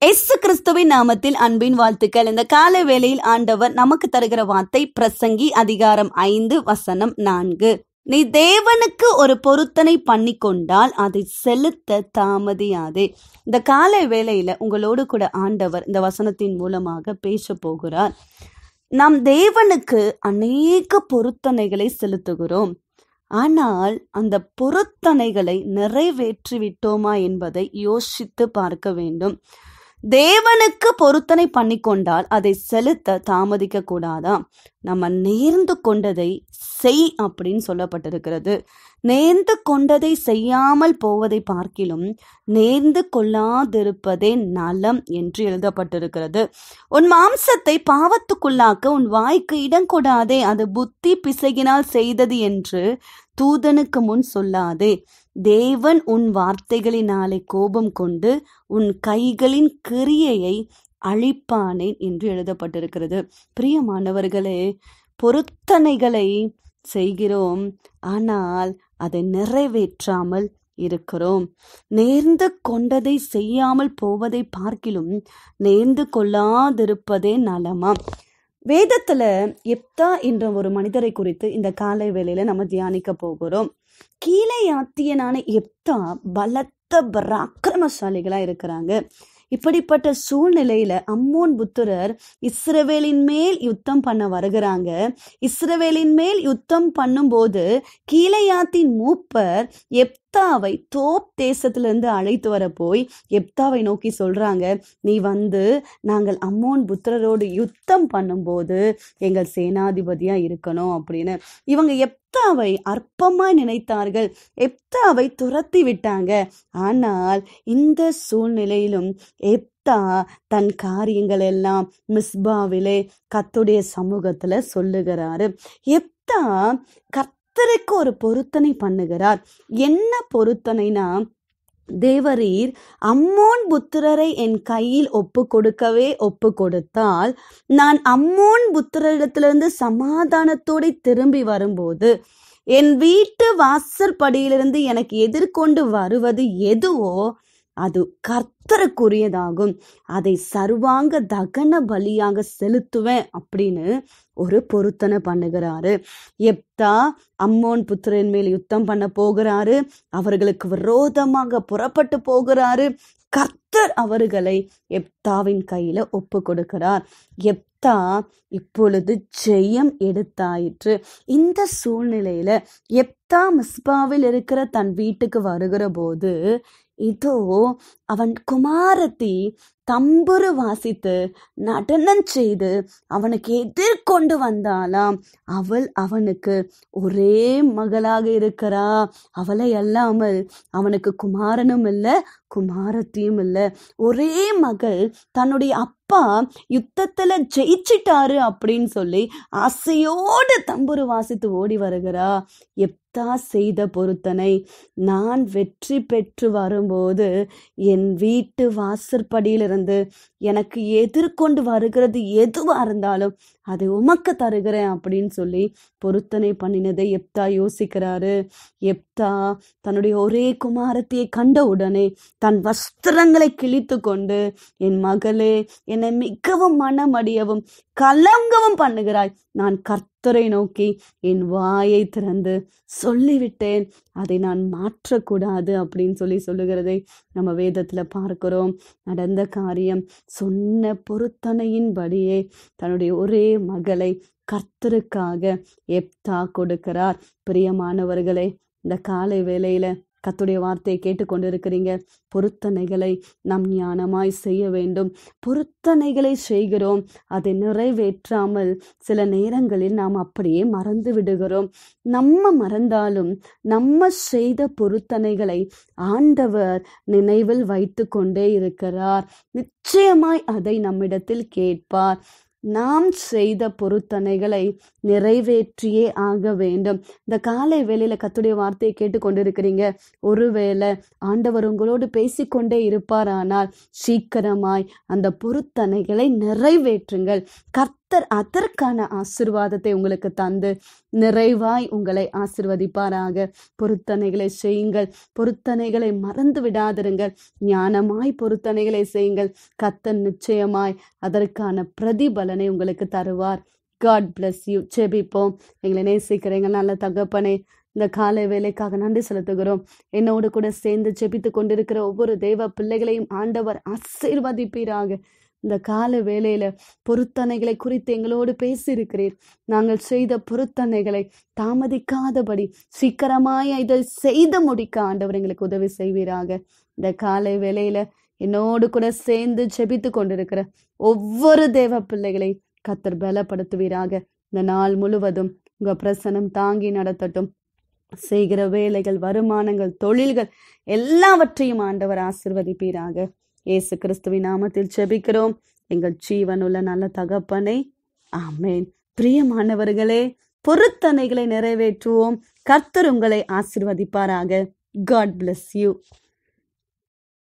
S கிறிஸ்துவின் நாமத்தில் அன்பின் வாழ்த்துக்கள் இந்த கால வேளையில் ஆண்டவர் நமக்கு தருகிற வார்த்தை பிரசங்கி அதிகாரம் ஐந்து வசனம் நான்கு நீ தேவனுக்கு ஒரு பொருத்தனை பண்ணி கொண்டால் அதை செலுத்த தாமதியாதே இந்த கால வேளையில உங்களோடு கூட ஆண்டவர் இந்த வசனத்தின் மூலமாக பேச போகிறார் நாம் தேவனுக்கு அநேக பொருத்தனைகளை செலுத்துகிறோம் ஆனால் அந்த பொருத்தனைகளை நிறைவேற்றி விட்டோமா என்பதை யோசித்து பார்க்க வேண்டும் தேவனுக்கு பொருத்தனை பண்ணி கொண்டால் அதை செலுத்த தாமதிக்க கூடாதாம் நம்ம நேர்ந்து கொண்டதை செய் அப்படின்னு சொல்லப்பட்டிருக்கிறது நேர்ந்து கொண்டதை செய்யாமல் போவதை பார்க்கிலும் நேர்ந்து கொள்ளாதிருப்பதே நலம் என்று எழுதப்பட்டிருக்கிறது உன் மாம்சத்தை பாவத்துக்குள்ளாக்க உன் வாய்க்கு இடம் கொடாதே அது புத்தி பிசகினால் செய்தது என்று தூதனுக்கு முன் சொல்லாதே தேவன் உன் வார்த்தைகளினாலே கோபம் கொண்டு உன் கைகளின் கிரியையை அழிப்பானேன் என்று எழுதப்பட்டிருக்கிறது பிரியமானவர்களே பொருத்தனைகளை செய்கிறோம் ஆனால் அதை நிறைவேற்றாமல் இருக்கிறோம் நேர்ந்து கொண்டதை செய்யாமல் போவதை பார்க்கிலும் நேர்ந்து கொள்ளாதிருப்பதே நலமாம் வேதத்துல எப்தா என்ற ஒரு மனிதரை குறித்து இந்த காலை வேளையில நம்ம தியானிக்க போகிறோம் கீழே யாத்தியனான எப்தா பலத்த பராக்கிரமசாலிகளா இருக்கிறாங்க இப்படிப்பட்ட சூழ்நிலையில அம்மோன் புத்திரர் இஸ்ரவேலின் மேல் யுத்தம் பண்ண வருகிறாங்க இஸ்ரவேலின் மேல் யுத்தம் பண்ணும்போது கீழையாத்தின் மூப்பர் எப்தாவை தோப் தேசத்திலிருந்து அழைத்து வர போய் எப்தாவை நோக்கி சொல்றாங்க நீ வந்து நாங்கள் அம்மோன் புத்திரரோடு யுத்தம் பண்ணும்போது எங்கள் சேனாதிபதியா இருக்கணும் அப்படின்னு இவங்க எப்தாவை அற்பமாய் நினைத்தார்கள் எப்தாவை துரத்தி விட்டாங்க ஆனால் இந்த சூழ்நிலையிலும் எப்தா தன் காரியங்கள் எல்லாம் மிஸ்பாவிலே கத்துடைய சமூகத்துல சொல்லுகிறாரு எப்தா கர்த்தருக்கு ஒரு பொருத்தனை பண்ணுகிறார் என்ன பொருத்தனைனா தேவரீர் அம்மோன் புத்திரரை என் கையில் ஒப்பு கொடுக்கவே ஒப்பு கொடுத்தால் நான் அம்மோன் புத்திரரிடத்திலிருந்து சமாதானத்தோடு திரும்பி வரும்போது என் வீட்டு வாசற்படியிலிருந்து எனக்கு எதிர்கொண்டு வருவது எதுவோ அது கர்த்தருக்குரியதாகும் அதை சர்வாங்க தகன பலியாக செலுத்துவேன் அப்படின்னு ஒரு பொருத்தனை பண்ணுகிறாரு எப்தா அம்மோன் புத்திரன் மேல் யுத்தம் பண்ண போகிறாரு அவர்களுக்கு விரோதமாக புறப்பட்டு போகிறாரு கர்த்தர் அவர்களை எப்தாவின் கையில ஒப்பு கொடுக்கிறார் எப்தா இப்பொழுது ஜெயம் எடுத்தாயிற்று இந்த சூழ்நிலையில எப்தா மிஸ்பாவில் இருக்கிற தன் வீட்டுக்கு வருகிற போது இதோ அவன் குமாரத்தி தம்புரு வாசித்து நடனம் செய்து அவனுக்கு எதிர்கொண்டு வந்தாலாம் அவள் அவனுக்கு ஒரே மகளாக இருக்கிறா அவளை அல்லாமல் அவனுக்கு குமாரனும் இல்லை குமாரத்தியும் இல்லை ஒரே மகள் தன்னுடைய அப்பா யுத்தத்துல ஜெயிச்சிட்டாரு அப்படின்னு சொல்லி ஆசையோடு தம்புரு வாசித்து ஓடி வருகிறா எப்தா செய்த பொருத்தனை நான் வெற்றி பெற்று வரும்போது என் வீட்டு வாசற்படியிலிருந்து எனக்கு எதிர்கொண்டு வருகிறது எதுவா இருந்தாலும் அதை உமக்கு தருகிறேன் அப்படின்னு சொல்லி பொருத்தனை பண்ணினதை எப்தா யோசிக்கிறாரு எப்தா தன்னுடைய ஒரே குமாரத்தியை கண்ட உடனே தன் வஸ்திரங்களை கிழித்து கொண்டு என் மகளே என்னை மிகவும் மனமடியவும் கலங்கவும் பண்ணுகிறாய் நான் கர்த்தரை நோக்கி என் வாயை திறந்து சொல்லிவிட்டேன் அதை நான் மாற்றக்கூடாது அப்படின்னு சொல்லி சொல்லுகிறதை நம்ம வேதத்துல பார்க்கிறோம் நடந்த காரியம் சொன்ன பொருத்தனையின்படியே தன்னுடைய ஒரே மகளை கர்த்தருக்காக எப்தா கொடுக்கிறார் பிரியமானவர்களே இந்த காலை வேளையில கத்துடைய வார்த்தையை கேட்டுக்கொண்டிருக்கிறீங்க பொருத்தனைகளை நாம் ஞானமாய் செய்ய வேண்டும் பொருத்தனைகளை செய்கிறோம் அதை நிறைவேற்றாமல் சில நேரங்களில் நாம் அப்படியே மறந்து விடுகிறோம் நம்ம மறந்தாலும் நம்ம செய்த பொருத்தனைகளை ஆண்டவர் நினைவில் வைத்து கொண்டே இருக்கிறார் நிச்சயமாய் அதை நம்மிடத்தில் கேட்பார் நாம் செய்த பொருத்தனைகளை நிறைவேற்றியே ஆக வேண்டும் இந்த காலை வேளையில கத்துடைய வார்த்தையை கேட்டுக்கொண்டிருக்கிறீங்க ஒருவேளை ஆண்டவர் உங்களோடு பேசிக்கொண்டே இருப்பாரானால் சீக்கிரமாய் அந்த பொருத்தனைகளை நிறைவேற்றுங்கள் கர்த்த கத்தர் அதற்கான ஆசிர்வாதத்தை உங்களுக்கு தந்து நிறைவாய் உங்களை ஆசிர்வதிப்பாராக பொருத்தனைகளை செய்யுங்கள் பொருத்தனைகளை மறந்து விடாதிருங்கள் ஞானமாய் பொருத்தனைகளை செய்யுங்கள் கத்தர் நிச்சயமாய் அதற்கான பிரதிபலனை உங்களுக்கு தருவார் காட் பிளஸ் யூ செபிப்போம் எங்களை நேசிக்கிறீங்க நல்ல தகப்பனே இந்த காலை வேலைக்காக நன்றி செலுத்துகிறோம் என்னோடு கூட சேர்ந்து ஜெபித்து கொண்டிருக்கிற ஒவ்வொரு தெய்வ பிள்ளைகளையும் ஆண்டவர் ஆசீர்வதிப்பீராக இந்த கால வேலையில பொருத்தனைகளை குறித்து எங்களோடு பேசியிருக்கிறீர் நாங்கள் செய்த பொருத்தனைகளை தாமதிக்காதபடி சீக்கிரமாய் இதை செய்து முடிக்க ஆண்டவர் எங்களுக்கு உதவி செய்வீராக இந்த காலை வேலையில என்னோடு கூட சேர்ந்து ஜெபித்து கொண்டிருக்கிற ஒவ்வொரு தேவ பிள்ளைகளை கத்தர் பலப்படுத்துவீராக இந்த நாள் முழுவதும் உங்க பிரசனம் தாங்கி நடத்தட்டும் செய்கிற வேலைகள் வருமானங்கள் தொழில்கள் எல்லாவற்றையும் ஆண்டவர் ஆசிர்வதிப்பீராக இயேசு கிறிஸ்துவின் நாமத்தில் செபிக்கிறோம் எங்கள் ஜீவனுள்ள நல்ல தகப்பனை ஆமேன் பிரியமானவர்களே பொருத்தனைகளை நிறைவேற்றுவோம் கர்த்தர் உங்களை ஆசிர்வதிப்பாராக காட் bless யூ